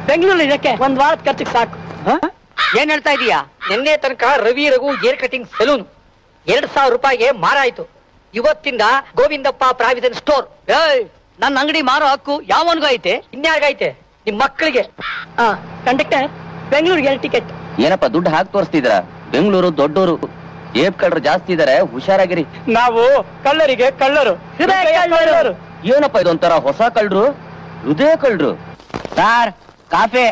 ಬೆಂಗಳೂರಲ್ಲಿ ಇದಕ್ಕೆ ಒಂದ್ ವಾರದ ಖರ್ಚಿಗೆ ಸಾಕು ಏನ್ ಹೇಳ್ತಾ ಇದೀಯಾ ನಿನ್ನೆ ತನಕ Ravi Raghu hair cutting saloon ಎರಡ್ ಸಾವಿರ ರೂಪಾಯಿಗೆ ಮಾರ ಆಯ್ತು ಇವತ್ತಿಂದ ಗೋವಿಂದಪ್ಪ ಪ್ರಾವಿಷನ್ ಸ್ಟೋರ್ ನನ್ನ ಅಂಗಡಿ ಮಾರೋ ಹಕ್ಕು ಯಾವನ್ಗೂ ಐತೆ ಇನ್ಯಾರಿಗೈತೆ ನಿಮ್ ಮಕ್ಕಳಿಗೆ ಆ ಕಂಡಕ್ಟರ್ ಬೆಂಗಳೂರಿಗೆ ಎರಡು ಟಿಕೆಟ್ ಏನಪ್ಪ ದುಡ್ಡು ಹಾಕಿ ತೋರಿಸ್ತಿದ್ರ ಬೆಂಗಳೂರು ದೊಡ್ಡೂರು ಏಪ್ ಕಳ್ರು ಜಾಸ್ತಿ ಇದಾರೆ ಹುಷಾರಾಗಿರಿ ನಾವು ಕಳ್ಳರಿಗೆ ಕಳ್ಳರು ಕಳ್ಳರು ಏನಪ್ಪ ಇದೊಂಥರ ಹೊಸ ಕಳ್ರು ಹೃದಯ ಕಳ್ರು ಸಾರ್ ಕಾಫಿ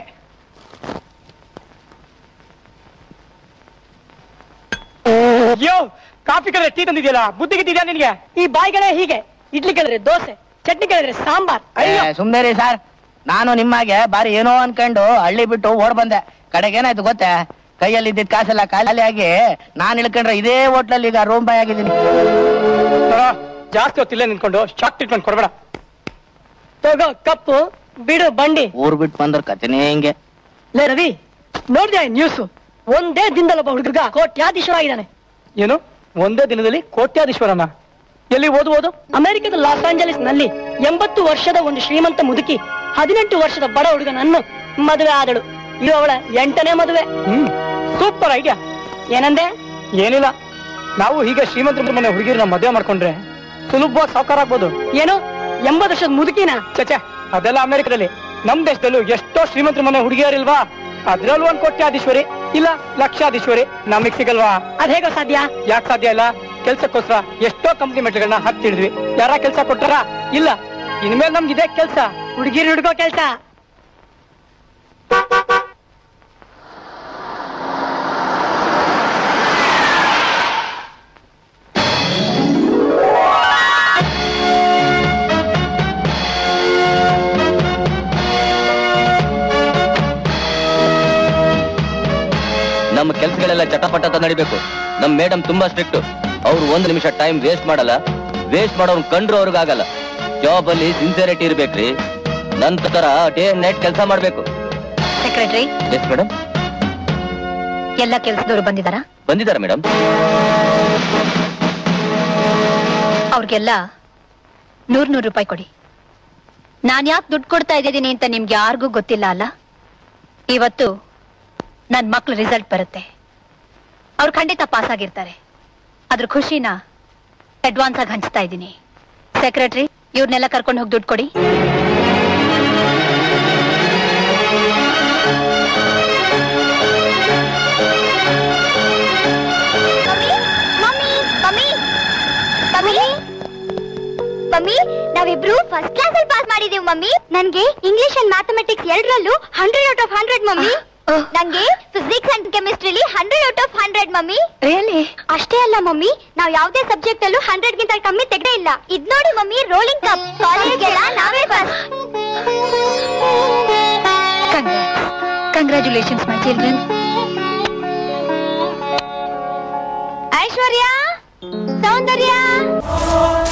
ಅಯ್ಯೋ ಕಾಫಿ ಕಲರ್ ಟೀ ತಂದಿದ್ಯಲ್ಲ ಬುದ್ಧಿ ಗಿದ್ದಿದ್ಯಾ ನಿನ್ಗೆ ಈ ಬಾಯಿಗಳೇ ಹೀಗೆ ಇಡ್ಲಿ ಕೇಳಿದ್ರೆ ದೋಸೆ ಚಟ್ನಿ ಕೇಳಿದ್ರೆ ಸಾಂಬಾರ್ ಅಯ್ಯೋ ಸುಮ್ನೆ ರೀ ಸರ್ ನಾನು ನಿಮ್ಮಾಗೆ ಬಾರಿ ಏನೋ ಅನ್ಕೊಂಡು ಹಳ್ಳಿ ಬಿಟ್ಟು ಓಡ್ ಬಂದೆ ಕಡೆಗೆ ಏನಾಯ್ತು ಗೊತ್ತಾ ಕೈಯಲ್ಲಿ ಇದ್ದಿದ್ ಕಾಸೆಲ್ಲ ಖಾಲಿ ಆಗಿ ನಾನ್ ಇಳ್ಕೊಂಡ್ರೆ ಇದೇ ಹೋಟ್ಲಲ್ಲಿ ಈಗ ರೂಮ್ ಬಾಯ್ ಆಗಿದ್ದೀನಿ ನೋಡೋ, ಜಾಸ್ತಿ ಹೊತ್ತಿಲ್ಲ ನಿಂತ್ಕೊಂಡು ಶಾಕ್ ಟ್ರೀಟ್ಮೆಂಟ್ ಕೊಡ್ಬೇಡ ತಗೋ ಕಪ್ಪು ಬಿಡು ಬಂಡಿ ಊರ್ ಬಿಟ್ಟು ಬಂದ್ರ ಕತೆನೇ ಹಿಂಗೆ ಲೇ ರವಿ ನೋಡ್ದೆ ನ್ಯೂಸ್ ಒಂದೇ ದಿನದಲ್ಲಿ ಒಬ್ಬ ಹುಡುಗ ಕೋಟ್ಯಾಧೀಶ್ವರ ಆಗಿದ್ದಾನೆ ಏನು ಒಂದೇ ದಿನದಲ್ಲಿ ಕೋಟ್ಯಾಧೀಶ್ವರನ ಎಲ್ಲಿ ಓದುವುದು ಅಮೆರಿಕದ ಲಾಸ್ ಆಂಜಲಿಸ್ ನಲ್ಲಿ ಎಂಬತ್ತು ವರ್ಷದ ಒಂದು ಶ್ರೀಮಂತ ಮುದುಕಿ ಹದಿನೆಂಟು ವರ್ಷದ ಬಡ ಹುಡುಗನನ್ನು ಮದುವೆ ಆದಳು ಇದು ಅವಳ ಎಂಟನೇ ಮದುವೆ ಸೂಪರ್ ಐಡಿಯಾ ಏನಂದೆ ಏನಿಲ್ಲ ನಾವು ಹೀಗೆ ಶ್ರೀಮಂತರ ಮನೆ ಹುಡುಗಿರನ್ನ ಮದುವೆ ಮಾಡ್ಕೊಂಡ್ರೆ ಸುಲಭವಾಗಿ ಸಾವುಕಾರ ಆಗ್ಬೋದು ಏನು ಎಂಬತ್ತು ವರ್ಷದ ಮುದುಕಿನ ಚಚೆ ಅದೆಲ್ಲ ಅಮೆರಿಕದಲ್ಲಿ ನಮ್ ದೇಶದಲ್ಲೂ ಎಷ್ಟೋ ಶ್ರೀಮಂತರ ಮನೆ ಹುಡುಗಿಯರಿಲ್ವಾ ಅದ್ರಲ್ಲೂ ಒಂದ್ ಕೋಟ್ಯಾಧೀಶ್ವರಿ ಇಲ್ಲ ಲಕ್ಷಾಧೀಶ್ವರಿ ನಮಗ್ ಸಿಗಲ್ವಾ ಅದ್ ಹೇಗೋ ಸಾಧ್ಯ ಯಾಕೆ ಸಾಧ್ಯ ಇಲ್ಲ ಕೆಲ್ಸಕ್ಕೋಸ್ಕರ ಎಷ್ಟೋ ಕಂಪ್ನಿ ಮೆಟ್ಗಳನ್ನ ಹತ್ತಿಡಿದ್ವಿ ಯಾರ ಕೆಲ್ಸ ಕೊಟ್ಟಾರ ಇಲ್ಲ ಇನ್ಮೇಲೆ ನಮ್ಗೆ ಇದೇ ಕೆಲ್ಸ ಹುಡುಗಿರು ಹುಡುಗೋ ಕೆಲ್ಸ ನಮ್ಮ ಕೆಲ್ಸಗಳೆಲ್ಲ ಚಟಪಟ ಅಂತ ನಡಿಬೇಕು ನಮ್ ಮೇಡಮ್ ತುಂಬಾ ಸ್ಟ್ರಿಕ್ಟ್ ಅವ್ರು ಒಂದ್ ನಿಮಿಷ ಟೈಮ್ ವೇಸ್ಟ್ ಮಾಡಲ್ಲ ವೇಸ್ಟ್ ಮಾಡೋನ್ ಕಂಡ್ರು ಅವ್ರಿಗಾಗಲ್ಲ ಜಾಬ್ ಅಲ್ಲಿ ಸಿನ್ಸಿಯರಿಟಿ ಇರ್ಬೇಕ್ರಿ ನಂತರ ಡೇ ನೈಟ್ ಕೆಲಸ ಮಾಡ್ಬೇಕು ಸೆಕ್ರೆಟರಿ ಎಸ್ ಮೇಡಮ್ ಎಲ್ಲ ಕೆಲಸದವರು ಬಂದಿದಾರಾ ಬಂದಿದ್ದಾರೆ ಮೇಡಮ್ ಅವ್ರಿಗೆಲ್ಲ ನೂರ್ ನೂರು ರೂಪಾಯಿ ಕೊಡಿ ನಾನ್ ಯಾಕೆ ದುಡ್ಡು ಕೊಡ್ತಾ ಇದ್ದೀನಿ ಅಂತ ನಿಮ್ಗೆ ಯಾರಿಗೂ ಗೊತ್ತಿಲ್ಲ ಅಲ್ಲ ಇವತ್ತು ನನ್ ಮಕ್ಳು ರಿಸಲ್ಟ್ ಬರುತ್ತೆ ಅವ್ರು ಖಂಡಿತ ಪಾಸ್ ಆಗಿರ್ತಾರೆ ಅದ್ರ ಖುಷಿನ ಅಡ್ವಾನ್ಸ್ ಆಗಿ ಹಂಚ್ತಾ ಇದ್ದೀನಿ ಸೆಕ್ರೆಟರಿ ಇವ್ರನ್ನೆಲ್ಲ ಕರ್ಕೊಂಡು ಹೋಗಿ ದುಡ್ಡು ಕೊಡಿ ಮಮ್ಮಿ ಮಮ್ಮಿ ಮಮ್ಮಿ ನಾವಿಬ್ರು ಫಸ್ಟ್ ಕ್ಲಾಸ್ ಅಲ್ಲಿ ಪಾಸ್ ಮಾಡಿದೀವಿ ಮಮ್ಮಿ ನನ್ಗೆ ಇಂಗ್ಲಿಷ್ ಅಂಡ್ ಮ್ಯಾಥಮೆಟಿಕ್ಸ್ ಎರಡರಲ್ಲೂ hundred out of hundred mummy ನಂಗೆ ಫಿಸಿಕ್ಸ್ ಅಂಡ್ ಕೆಮಿಸ್ಟ್ರಿಲಿ hundred out of hundred mummy really ಅಷ್ಟೇ ಅಲ್ಲ ಮಮ್ಮಿ ನಾವ್ ಯಾವ್ದೇ ಸಬ್ಜೆಕ್ಟ್ ಅಲ್ಲೂ ಹಂಡ್ರೆಡ್ ಗಿಂತ ಕಮ್ಮಿ ತೆಗ್ದೇ ಇಲ್ಲ ಇದ್ ನೋಡಿ ಮಮ್ಮಿ ರೋಲಿಂಗ್ ಕಪ್ ಕಾಲೇಜ್ಗೆಲ್ಲ ನಾವೇ first congratulations my children Aishwarya Soundarya